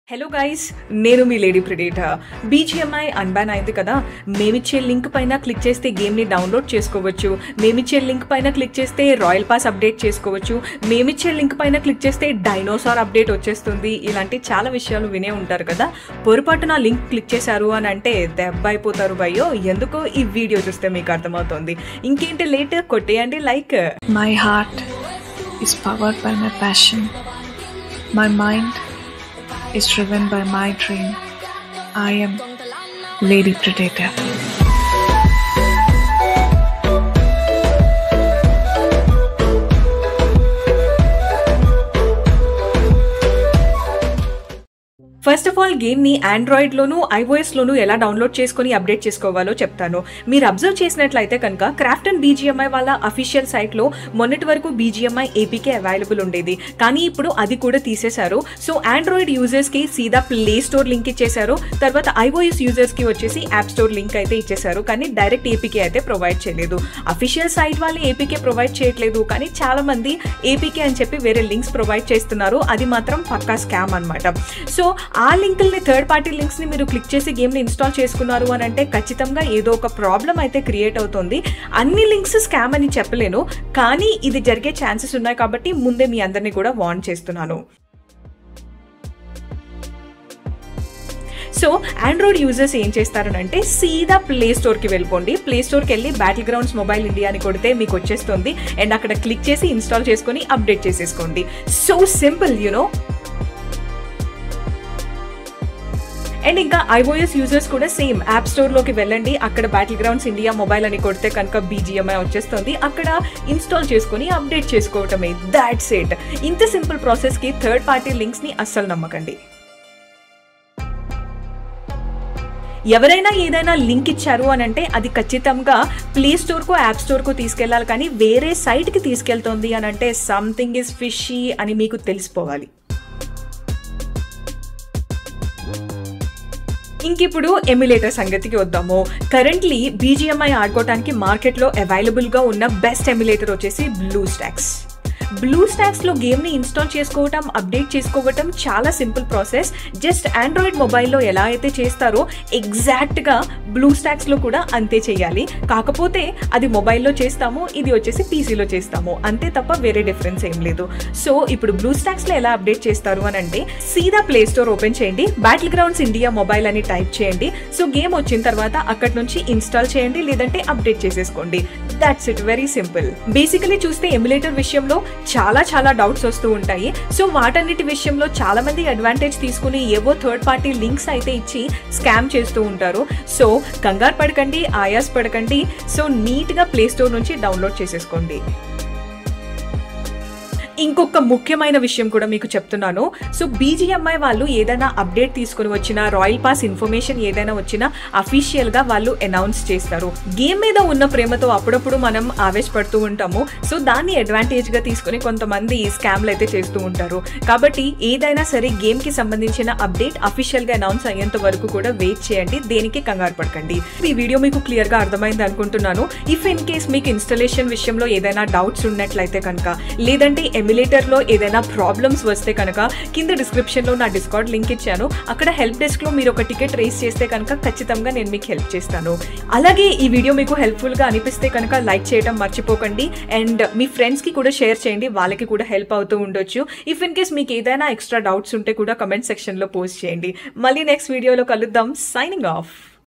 Hello guys నేను మీ Lady Predator BGMI unban అయింది కదా మేమిచ్చే లింక్ పైన క్లిక్ చేస్తే గేమ్ని డౌన్లోడ్ చేసుకోవచ్చు మేమిచ్చే లింక్ పైన క్లిక్ చేస్తే రాయల్ పాస్ అప్డేట్ చేసుకోవచ్చు మేమిచ్చే లింక్ పైన క్లిక్ చేస్తే డైనోసార్ అప్డేట్ వచ్చేస్తుంది ఇలాంటి చాలా విషయాలు వినే ఉంటారు కదా పొరపాటున లింక్ క్లిక్ చేశారు అని అంటే దెబ్బ అయిపోతారు భయ్యో ఎందుకో ఈ వీడియో చూస్తే మీకు అర్థమవుతుంది ఇంకేంటి లేట్ కొట్టేయండి like My heart is powered by my passion. My mind is driven by my dream. I am Lady Predator. First of all గేమ్ని ఆండ్రాయిడ్లోను ఐఓఎస్లోను ఎలా డౌన్లోడ్ చేసుకొని అప్డేట్ చేసుకోవాలో చెప్తాను మీరు అబ్జర్వ్ చేసినట్లయితే కనుక క్రాఫ్ట్ అండ్ బీజిఎంఐ వాళ్ళ అఫీషియల్ సైట్లో మొన్నటి వరకు బీజిఎంఐ ఏపీకే అవైలబుల్ ఉండేది కానీ ఇప్పుడు అది కూడా తీసేశారు సో ఆండ్రాయిడ్ యూజర్స్కి సీదా ప్లే స్టోర్ లింక్ ఇచ్చేశారు తర్వాత ఐఓఎస్ యూజర్స్కి వచ్చేసి యాప్ స్టోర్ లింక్ అయితే ఇచ్చేశారు కానీ డైరెక్ట్ ఏపీకే అయితే ప్రొవైడ్ చేయలేదు అఫీషియల్ సైట్ వాళ్ళు ఏపీకే ప్రొవైడ్ చేయట్లేదు కానీ చాలా మంది ఏపీకే అని చెప్పి వేరే లింక్స్ ప్రొవైడ్ చేస్తున్నారు అది మాత్రం పక్కా స్కామ్ అనమాట సో ఆ లింకుల్ని థర్డ్ పార్టీ లింక్స్ని మీరు క్లిక్ చేసి గేమ్ని ఇన్స్టాల్ చేసుకున్నారు అని అంటే ఖచ్చితంగా ఏదో ఒక ప్రాబ్లం అయితే క్రియేట్ అవుతుంది అన్ని లింక్స్ స్కామ్ అని చెప్పలేను కానీ ఇది జరిగే ఛాన్సెస్ ఉన్నాయి కాబట్టి ముందే మీ అందరినీ కూడా వార్న్ చేస్తున్నాను సో ఆండ్రాయిడ్ యూజర్స్ ఏం చేస్తారనంటే సీదా ప్లే స్టోర్కి వెళ్ళిపోండి ప్లే స్టోర్కి వెళ్ళి బ్యాటిల్ గ్రౌండ్స్ మొబైల్ ఇండియా అని కొడితే మీకు వచ్చేస్తుంది అండ్ అక్కడ క్లిక్ చేసి ఇన్స్టాల్ చేసుకొని అప్డేట్ చేసేసుకోండి సో సింపుల్ యూనో అండ్ ఇంకా ఐఓఎస్ యూజర్స్ కూడా సేమ్ యాప్ స్టోర్లోకి వెళ్ళండి అక్కడ బ్యాటిల్ గ్రౌండ్స్ ఇండియా మొబైల్ అని కొడితే కనుక బీజిఎంఐ వచ్చేస్తుంది అక్కడ ఇన్స్టాల్ చేసుకొని అప్డేట్ చేసుకోవటమే దాట్స్ ఇట్ ఇంత సింపుల్ ప్రాసెస్కి థర్డ్ పార్టీ లింక్స్ని అస్సలు నమ్మకండి ఎవరైనా ఏదైనా లింక్ ఇచ్చారు అని అంటే అది ఖచ్చితంగా ప్లే స్టోర్కు యాప్ స్టోర్కు తీసుకెళ్ళాలి కానీ వేరే సైట్కి తీసుకెళ్తుంది అని అంటే సంథింగ్ ఇస్ ఫిషీ అని మీకు తెలిసిపోవాలి ఇంకిప్పుడు ఎమ్యులేటర్ సంగతికి వద్దాము కరెంట్లీ బీజిఎంఐ ఆడుకోవడానికి మార్కెట్లో అవైలబుల్గా ఉన్న బెస్ట్ ఎమ్యులేటర్ వచ్చేసి బ్లూ స్టాక్స్ బ్లూ స్టాక్స్లో గేమ్ని ఇన్స్టాల్ చేసుకోవటం అప్డేట్ చేసుకోవటం చాలా సింపుల్ ప్రాసెస్ జస్ట్ ఆండ్రాయిడ్ మొబైల్లో ఎలా అయితే చేస్తారో ఎగ్జాక్ట్గా బ్లూ స్టాక్స్లో కూడా అంతే చేయాలి కాకపోతే అది మొబైల్లో చేస్తాము ఇది వచ్చేసి పీసీలో చేస్తాము అంతే తప్ప వేరే డిఫరెన్స్ ఏం లేదు సో ఇప్పుడు బ్లూ స్టాక్స్లో ఎలా అప్డేట్ చేస్తారు అని అంటే సీదా ప్లే స్టోర్ ఓపెన్ చేయండి బ్యాటిల్ గ్రౌండ్స్ ఇండియా మొబైల్ అని టైప్ చేయండి సో గేమ్ వచ్చిన తర్వాత అక్కడ నుంచి ఇన్స్టాల్ చేయండి లేదంటే అప్డేట్ చేసేసుకోండి that's it very simple basically చూస్తే ఎమ్యులేటర్ విషయంలో చాలా చాలా డౌట్స్ వస్తూ ఉంటాయి సో వాటన్నిటి విషయంలో చాలా మంది అడ్వాంటేజ్ తీసుకుని ఏవో థర్డ్ పార్టీ లింక్స్ అయితే ఇచ్చి స్కామ్ చేస్తూ ఉంటారు సో కంగారు పడకండి ఆయాస్ పడకండి సో నీట్గా ప్లే స్టోర్ నుంచి డౌన్లోడ్ చేసేసుకోండి ఇంకొక ముఖ్యమైన విషయం కూడా మీకు చెప్తున్నాను సో బీజిఎంఐ వాళ్ళు ఏదైనా అప్డేట్ తీసుకుని వచ్చినా రాయల్ పాస్ ఇన్ఫర్మేషన్ ఏదైనా వచ్చినా అఫీషియల్గా వాళ్ళు అనౌన్స్ చేస్తారు గేమ్ మీద ఉన్న ప్రేమతో అప్పుడప్పుడు మనం ఆవేశపడుతూ ఉంటాము సో దాన్ని అడ్వాంటేజ్గా తీసుకుని కొంతమంది స్కామ్లు అయితే చేస్తూ ఉంటారు కాబట్టి ఏదైనా సరే గేమ్కి సంబంధించిన అప్డేట్ అఫీషియల్గా అనౌన్స్ అయ్యేంత వరకు కూడా వెయిట్ చేయండి దేనికి కంగారు పడకండి ఈ వీడియో మీకు క్లియర్గా అర్థమైంది అనుకుంటున్నాను ఇఫ్ ఇన్ కేస్ మీకు ఇన్స్టలేషన్ విషయంలో ఏదైనా డౌట్స్ ఉన్నట్లయితే కనుక లేదంటే ఎమ్యులేటర్లో ఏదైనా ప్రాబ్లమ్స్ వస్తే కనుక కింద డిస్క్రిప్షన్లో నా డిస్కౌంట్ లింక్ ఇచ్చాను అక్కడ హెల్ప్ డెస్క్లో మీరు ఒక టికెట్ రేస్ చేస్తే కనుక ఖచ్చితంగా నేను మీకు హెల్ప్ చేస్తాను అలాగే ఈ వీడియో మీకు హెల్ప్ఫుల్గా అనిపిస్తే కనుక లైక్ చేయడం మర్చిపోకండి అండ్ మీ ఫ్రెండ్స్కి కూడా షేర్ చేయండి వాళ్ళకి కూడా హెల్ప్ అవుతూ ఉండొచ్చు ఇఫ్ ఇన్ కేస్ మీకు ఏదైనా ఎక్స్ట్రా డౌట్స్ ఉంటే కూడా కమెంట్ సెక్షన్లో పోస్ట్ చేయండి మళ్ళీ నెక్స్ట్ వీడియోలో కలుద్దాం సైనింగ్ ఆఫ్